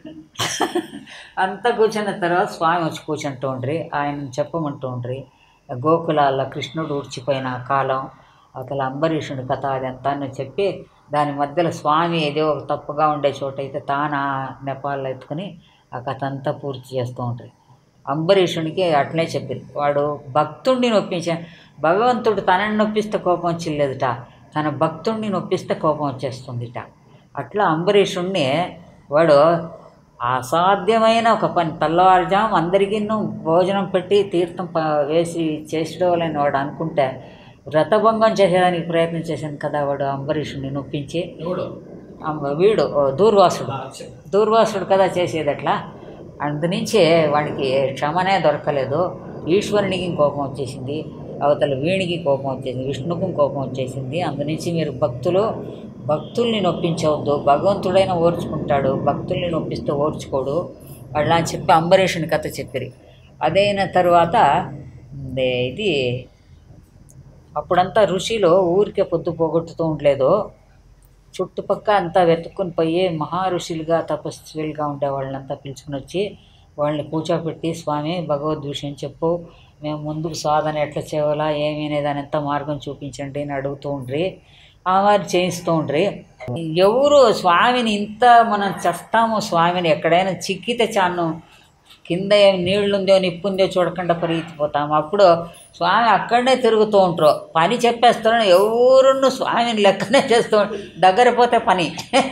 అంతా కూర్చున్న తర్వాత స్వామి వచ్చి కూర్చుంటూ ఉండ్రి ఆయన చెప్పమంటూ ఉండ్రి గోకులాల్లో కృష్ణుడు ఊడ్చిపోయిన ఆ కాలం అసలు అంబరీషుని కథ అదంతా అని చెప్పి దాని మధ్యలో స్వామి ఏదో ఒక తప్పుగా ఉండే చోట అయితే తాను ఆ నెపాల్లో ఎత్తుకుని ఆ కథ అంతా పూర్తి చేస్తూ ఉంటారు అంబరీషునికి అట్లనే చెప్పింది వాడు భక్తుడిని నొప్పించా భగవంతుడు తనని నొప్పిస్తే కోపం వచ్చిల్లేదుట తన భక్తుడిని నొప్పిస్తే కోపం వచ్చేస్తుందిట అట్లా అంబరీషుణ్ణి వాడు అసాధ్యమైన ఒక పని తెల్లవారుజాము అందరికీ భోజనం పెట్టి తీర్థం ప వేసి చేసేవాళ్ళని వాడు అనుకుంటే వ్రతభంగం చేసేదానికి ప్రయత్నం చేశాను కదా వాడు అంబరీషుణ్ణి నొప్పించి ఎవడు అమ్మ వీడు ఓ, దూర్వాసుడు ఆ, చెప్పు. దూర్వాసుడు కదా చేసేది అట్లా అందునుంచి వాడికి క్షమనే దొరకలేదు ఈశ్వరునికి కోపం వచ్చేసింది అవతల వీణికి కోపం వచ్చేసింది విష్ణుకు కోపం వచ్చేసింది అందునుంచి మీరు భక్తులు భక్తుల్ని నొప్పించవద్దు భగవంతుడైన ఓర్చుకుంటాడు భక్తుల్ని నొప్పిస్తే ఓర్చుకోడు అట్లా అని చెప్పి అంబరీషుని కథ చెప్పిరి అదైన తర్వాత దే- ఇది అప్పుడంతా ఋషిలో ఊరికే పొద్దు పోగొట్టుతూ ఉండలేదు చుట్టుపక్క అంతా వెతుక్కుని పోయి మహా ఋషులుగా తపస్విలుగా ఉండే వాళ్ళంతా పిలుచుకుని వచ్చి వాళ్ళని కూర్చోబెట్టి స్వామి భగవద్ విషయం చెప్పు మేము ముందుకు సాధన ఎట్లా చేయాలా ఏమి అనేదాని ఎంత మార్గం చూపించండి అని అడుగుతూ ఉండ్రి ఆ వారు చేయిస్తూ ఉండ్రి ఎవరు స్వామిని ఇంత మనం చేస్తాము స్వామిని ఎక్కడైనా చిక్కితే చాను కింద ఏం నీళ్లుందో నిప్పుందో చూడకుండా పరిగెత్తిపోతాము అప్పుడు స్వామి అక్కడనే తిరుగుతూ ఉంటారు పని చెప్పేస్తారని ఎవరున్ను స్వామిని లెక్కనే చేస్తూ ఉంటారు. దగ్గర పోతే పని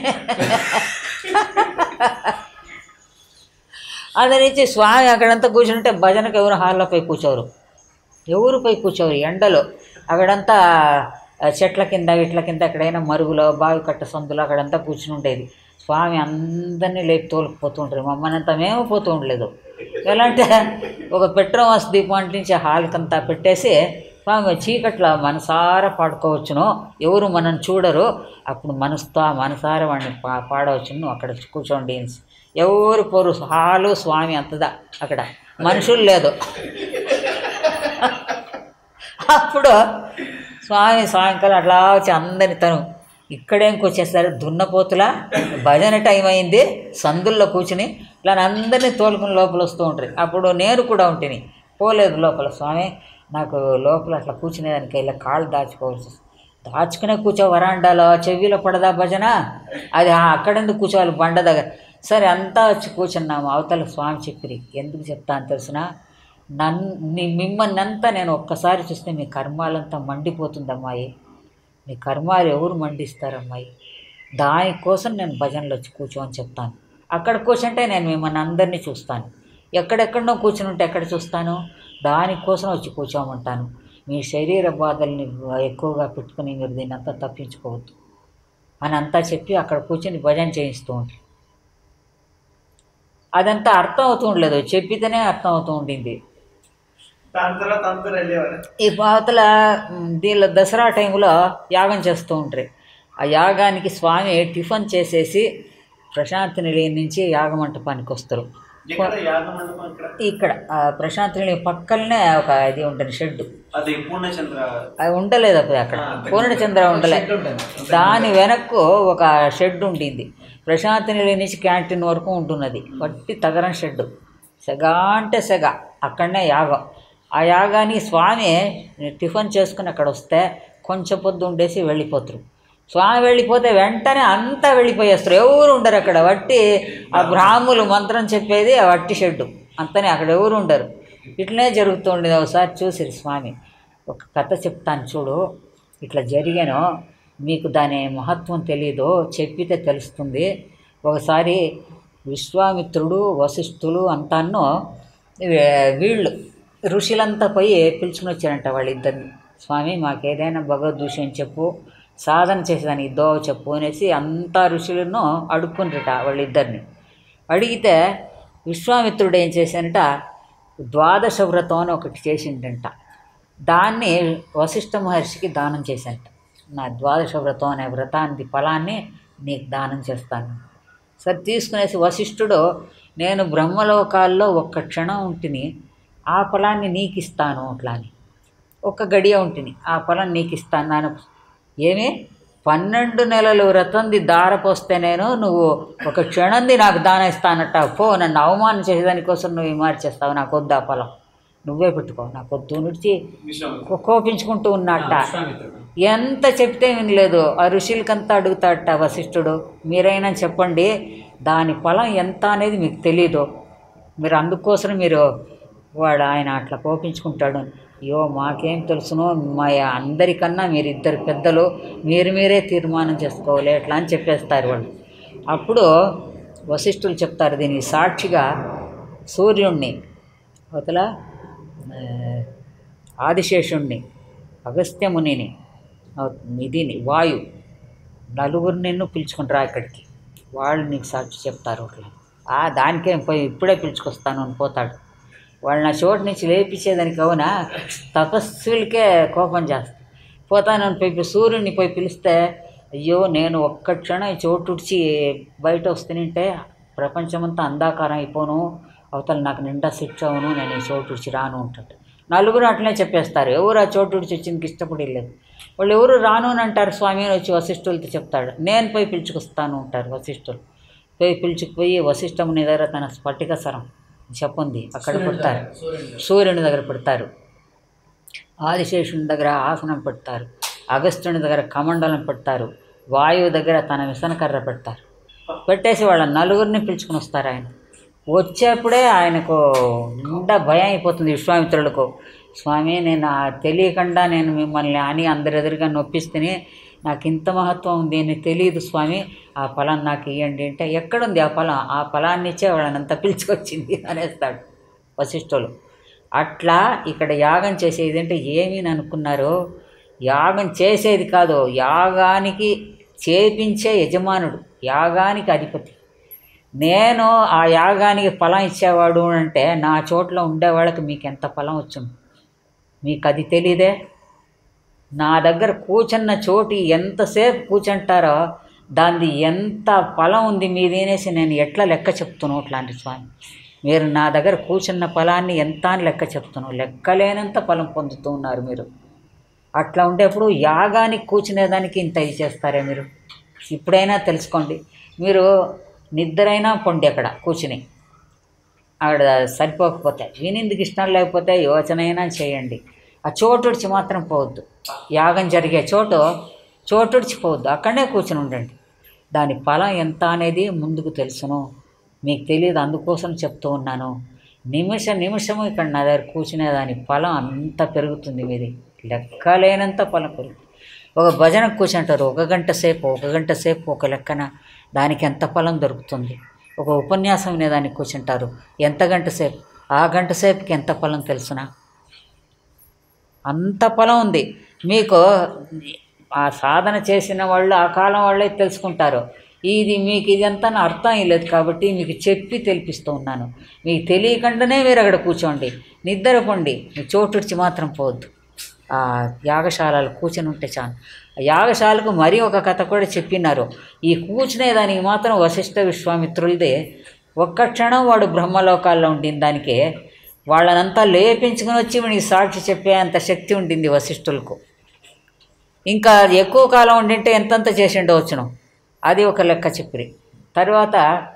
అది నుంచి స్వామి అక్కడంతా కూర్చుంటే భజనకు ఎవరు హాల్లో పోయి కూర్చోరు ఎవరు పోయి కూర్చోరు ఎండలో అక్కడంతా ఆ, చెట్ల కింద ఇట్ల కింద ఎక్కడైనా మరుగులో బావి కట్ట సందులో అక్కడంతా కూర్చుని ఉండేది స్వామి అందరినీ లేపి తోలుకుపోతుంటారు మమ్మల్ని అంతా మేము పోతూ ఉండలేదు ఎలా అంటే ఒక పెట్రోమాస్ దీపం అంటించి హాల్కంతా పెట్టేసి స్వామి చీకట్లో మనసారా పాడుకోవచ్చును ఎవరు మనం చూడరు అప్పుడు మనసుతో మనసారా వాడిని పా పాడవచ్చును అక్కడ కూర్చోండి ఎవరు పోరు హాలు స్వామి అంతదా అక్కడ మనుషులు లేదు అప్పుడు స్వామి సాయంకాలం అట్లా వచ్చి అందరిని తను ఇక్కడేం కూర్చేస్తారు దున్నపోతుల భజన టైం అయింది సందుల్లో కూర్చుని ఇలా అందరినీ తోలుకుని లోపల వస్తూ ఉంటారు అప్పుడు నేను కూడా ఉంటిని పోలేదు లోపల స్వామి నాకు లోపల అట్లా కూర్చునేదానికి ఇలా కాళ్ళు దాచుకోవాల్సి వస్తుంది. దాచుకునే కూర్చో వరాండాలో చెవిలో పడదా భజన అది ఆ అక్కడెందుకు కూర్చోవాలి బండ దగ్గర సరే అంతా వచ్చి కూర్చున్నాము అవతల స్వామి చెప్పిరి ఎందుకు చెప్తాను తెలిసిన నన్ను నీ మిమ్మల్ని అంతా నేను ఒక్కసారి చూస్తే మీ కర్మాలంతా మండిపోతుంది అమ్మాయి మీ కర్మాలు ఎవరు మండిస్తారమ్మాయి దానికోసం నేను భజనలో వచ్చి కూర్చోని చెప్తాను అక్కడ కూర్చుంటే నేను మిమ్మల్ని అందరినీ చూస్తాను ఎక్కడెక్కడో కూర్చుని ఉంటే ఎక్కడ చూస్తాను దానికోసం వచ్చి కూర్చోమంటాను మీ శరీర బాధల్ని ఎక్కువగా పెట్టుకుని మీరు దీన్ని అంతా తప్పించుకోవద్దు అని అంతా చెప్పి అక్కడ కూర్చొని భజన చేయిస్తూ ఉంటారు అదంతా అర్థం అవుతూ ఉండలేదు చెప్పితేనే అర్థం అవుతూ ఉండింది దాని తర్వాత అందరూ వెళ్ళేవారు ఈ పాతల దీనిలో దసరా టైంలో యాగం చేస్తూ ఉంటారు ఆ యాగానికి స్వామి టిఫిన్ చేసేసి ప్రశాంతి నిలయం నుంచి యాగ మంటపానికి వస్తారు ఇక్కడ యాగ మండపం ఇక్కడ ఇక్కడ ఆ ప్రశాంతి నిలయం పక్కనే ఒక ఇది ఉంటుంది షెడ్ అది పూర్ణచంద్ర అది ఉండలేదు అప్పుడు అక్కడ పూర్ణచంద్ర ఉండలే షెడ్ ఉంటుంది. దాని వెనక్కు ఒక షెడ్ ఉండింది ప్రశాంతి నిలయం నుంచి క్యాంటీన్ వరకు ఉంటున్నది వట్టి తగరం షెడ్ సెగ అంటే సెగ అక్కడనే యాగం ఆ యాగాన్ని స్వామి టిఫిన్ చేసుకుని అక్కడ వస్తే కొంచెం పొద్దు ఉండేసి వెళ్ళిపోతారు స్వామి వెళ్ళిపోతే వెంటనే అంతా వెళ్ళిపోయేస్తారు ఎవరు ఉండరు అక్కడ వట్టి ఆ బ్రాహ్ములు మంత్రం చెప్పేది ఆ వట్టి షెడ్డు అంతనే అక్కడ ఎవరు ఉండరు ఇట్లనే జరుగుతూ ఉండేది ఒకసారి చూసిరు స్వామి ఒక కథ చెప్తాను చూడు ఇట్లా జరిగాను మీకు దాని మహత్వం తెలీదు చెప్పితే తెలుస్తుంది ఒకసారి విశ్వామిత్రుడు వశిష్ఠులు అంతాను వీ- వీళ్ళు ఋషులంతా పోయి పిలుచుకుని వచ్చారంట వాళ్ళిద్దరిని స్వామి మాకు ఏదైనా భగవద్ విషయం చెప్పు సాధన చేసేదానికి దోవ చెప్పు అనేసి అంతా ఋషులను అడుక్కుంటారట వాళ్ళిద్దరిని అడిగితే విశ్వామిత్రుడు ఏం చేశానంట ద్వాదశ వ్రతం అని ఒకటి చేసిండంట దాన్ని వశిష్ఠ మహర్షికి దానం చేశాంట నా ద్వాదశ వ్రతం అనే వ్రతాన్ని ఫలాన్ని నీకు దానం చేస్తాను సరే తీసుకునేసి వశిష్ఠుడు నేను బ్రహ్మలోకాల్లో ఒక్క క్షణం ఉంటిని ఆ ఫలాన్ని నీకు ఇస్తాను అట్లా అని ఒక్క గడియ ఉంటుంది ఆ ఫలం నీకు ఇస్తాను నాన్న ఏమి పన్నెండు నెలలు వ్రతంది దారపోస్తే నేను నువ్వు ఒక క్షణంది నాకు దానం ఇస్తానట పో నన్ను అవమానం చేసేదానికోసం నువ్వు ఈ మార్చేస్తావు నాకు వద్దు ఆ ఫలం నువ్వే పెట్టుకో నాకు వద్దు నుంచి కో- కోపించుకుంటూ ఉన్నట్ట విశ్వామిత్రుడు ఎంత చెప్తే వినలేదు ఆ ఋషులకంతా అడుగుతాడట వశిష్ఠుడు మీరైనా చెప్పండి దాని ఫలం ఎంత అనేది మీకు తెలీదు మీరు అందుకోసం మీరు వాడు ఆయన అట్లా కోపించుకుంటాడు అయ్యో మాకేం తెలుసునో మా అందరికన్నా మీరు ఇద్దరు పెద్దలు మీరు మీరే తీర్మానం చేసుకోవాలి అట్లా అని చెప్పేస్తారు వాళ్ళు అప్పుడు వశిష్ఠులు చెప్తారు దీనికి సాక్షిగా సూర్యుణ్ణి అవతల ఆ, ఆదిశేషుణ్ణి అగస్త్యమునిని ఆ, ఇదిని వాయు నలుగురు నిన్ను పిలుచుకుంటారా ఇక్కడికి వాళ్ళు నీకు సాక్షి చెప్తారు అట్లా ఆ దానికేం పోయి ఇప్పుడే పిలుచుకొస్తాను అని పోతాడు వాళ్ళు నా చోటు నుంచి లేపించేదానికి అవునా తపస్సులకే కోపం చేస్తాను పోతాను అని పోయి సూర్యుడిని పోయి పిలిస్తే అయ్యో నేను ఒక్క క్షణం ఈ చోటు విడిచి బయట వస్తుంటే ప్రపంచమంతా అంధాకారం అయిపోను అవతల నాకు నిండా శిక్ష అవును నేను ఈ చోటు విడిచి రాను ఉంటాడు నలుగురు అట్లనే చెప్పేస్తారు ఎవరు ఆ చోటు విడిచి వచ్చిందికి ఇష్టపడి లేదు వాళ్ళు ఎవరు రాను అని అంటారు స్వామి అని వచ్చి వశిష్ఠులతో చెప్తాడు నేను పోయి పిలుచుకొస్తాను ఉంటారు వశిష్ఠులు పోయి పిలుచుకుపోయి వశిష్ఠముని దగ్గర తన స్ఫటిక సరం చెప్పుంది అక్కడ పెడతారు సూర్యుడు సూర్యుని దగ్గర పెడతారు ఆదిశేషుని దగ్గర ఆసనం పెడతారు అగస్త్యుని దగ్గర కమండలం పెడతారు వాయువు దగ్గర తన విసనకర్ర పెడతారు పెట్టేసి వాళ్ళ నలుగురిని పిలుచుకుని వస్తారు ఆయన వచ్చేప్పుడే ఆయనకు నిండా భయం అయిపోతుంది విశ్వామిత్రులకు స్వామి నేను ఆ తెలియకుండా నేను మిమ్మల్ని అని అందరి ఎదురుగా నొప్పిస్తేనే నాకు ఇంత మహత్వం ఉంది అని తెలియదు స్వామి ఆ ఫలం నాకు ఇవ్వండి అంటే ఎక్కడుంది ఆ ఫలం ఆ ఫలాన్ని ఇచ్చే వాళ్ళనంతా పిలుచుకొచ్చింది అనేస్తాడు వశిష్ఠులు అట్లా ఇక్కడ యాగం చేసేది అంటే ఏమీ అనుకున్నారు యాగం చేసేది కాదు యాగానికి చేపించే యజమానుడు యాగానికి అధిపతి నేను ఆ యాగానికి ఫలం ఇచ్చేవాడు అంటే నా చోట్ల ఉండేవాళ్ళకి మీకు ఎంత ఫలం వచ్చును మీకు అది తెలీదే నా దగ్గర కూర్చున్న చోటు ఎంతసేపు కూర్చుంటారో దానిది ఎంత ఫలం ఉంది మీది అనేసి నేను ఎట్లా లెక్క చెప్తున్నాను అట్లాంటి స్వామి మీరు నా దగ్గర కూర్చున్న ఫలాన్ని ఎంత అని లెక్క చెప్తున్నాను లెక్కలేనంత ఫలం పొందుతూ ఉన్నారు మీరు అట్లా ఉండేప్పుడు యాగానికి కూర్చునేదానికి ఇంత ఇది చేస్తారే మీరు ఇప్పుడైనా తెలుసుకోండి మీరు నిద్రైనా పొండి అక్కడ కూర్చుని అక్కడ సరిపోకపోతే వినిందుకు ఇష్టం లేకపోతే యోచనైనా చేయండి ఆ చోటుడిచి మాత్రం పోవద్దు యాగం జరిగే చోటు చోటుడిచి పోవద్దు అక్కడనే కూర్చుని ఉండండి దాని ఫలం ఎంత అనేది ముందుకు తెలుసును మీకు తెలియదు అందుకోసం చెప్తూ ఉన్నాను నిమిష నిమిషము ఇక్కడ నా దగ్గర కూర్చునే దాని ఫలం అంత పెరుగుతుంది మీది లెక్కలేనంత ఫలం పెరుగుతుంది ఒక భజనకు కూర్చుంటారు ఒక గంట సేపు ఒక గంట సేపు ఒక లెక్కన దానికి ఎంత ఫలం దొరుకుతుంది ఒక ఉపన్యాసం వినేదానికి కూర్చుంటారు ఎంత గంట సేపు ఆ గంట సేపుకి ఎంత ఫలం తెలుసునా అంత ఫలం ఉంది మీకు ఆ సాధన చేసిన వాళ్ళు ఆ కాలం వాళ్ళే తెలుసుకుంటారు ఇది మీకు ఇదంతా నా అర్థం లేదు కాబట్టి మీకు చెప్పి తెలిపిస్తూ ఉన్నాను మీకు తెలియకుండానే మీరు అక్కడ కూర్చోండి నిద్రపోండి మీ చోటుడిచి మాత్రం పోవద్దు ఆ యాగశాలలు కూర్చొని ఉంటే చాలు ఆ యాగశాలకు మరీ ఒక కథ కూడా చెప్పినారు ఈ కూర్చునే దానికి మాత్రం వశిష్ఠ విశ్వామిత్రులదే ఒక్క క్షణం వాడు బ్రహ్మలోకాల్లో ఉండిన దానికే వాళ్ళనంతా లేపించుకుని వచ్చి వీడికి సాక్షి చెప్పే అంత శక్తి ఉండింది వశిష్ఠులకు ఇంకా ఎక్కువ కాలం ఉండింటే ఎంతంత చేసిండో వచ్చును అది ఒక లెక్క చెప్పిరి తర్వాత